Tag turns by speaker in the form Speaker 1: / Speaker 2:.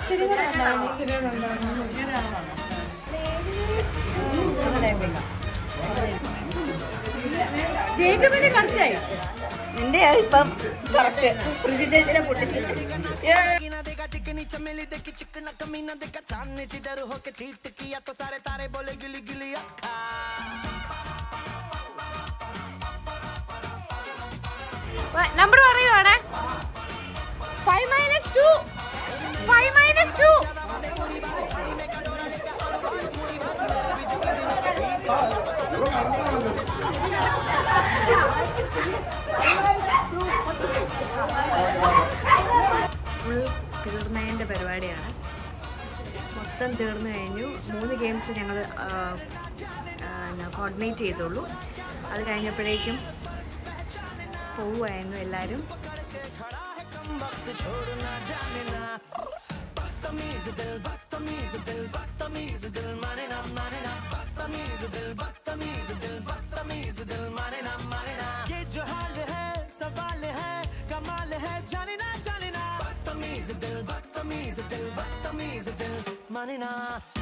Speaker 1: ജേക്കബിന്റെ കറക്റ്റായി
Speaker 2: നിന്റെ ഇപ്പം കറക്റ്റ് ഫ്രിഡ്ജ് ചേച്ചിനെ പൊട്ടിച്ചു
Speaker 3: ना देखा चिकनी चमेली देखी चिकना कमीना देखा चांदनी चिटर होके चीट किया तो सारे तारे बोले गिली गिली अक्खा
Speaker 1: നമ്പർ പറയുവാണ് five minus two five minus two full തീർന്നതിൻ്റെ പരിപാടിയാണ് മൊത്തം തീർന്നു കഴിഞ്ഞു മൂന്ന് ഗെയിംസ് ഞങ്ങൾ കോർഡിനേറ്റ് ചെയ്തുള്ളൂ അത് കഴിഞ്ഞപ്പോഴേക്കും പോവുമായിരുന്നു എല്ലാവരും
Speaker 3: ये जो हाल है सवाल है कमाल है जाने ना जाने ना बदतमीज दिल बदतमीज दिल बदतमीज दिल माने ना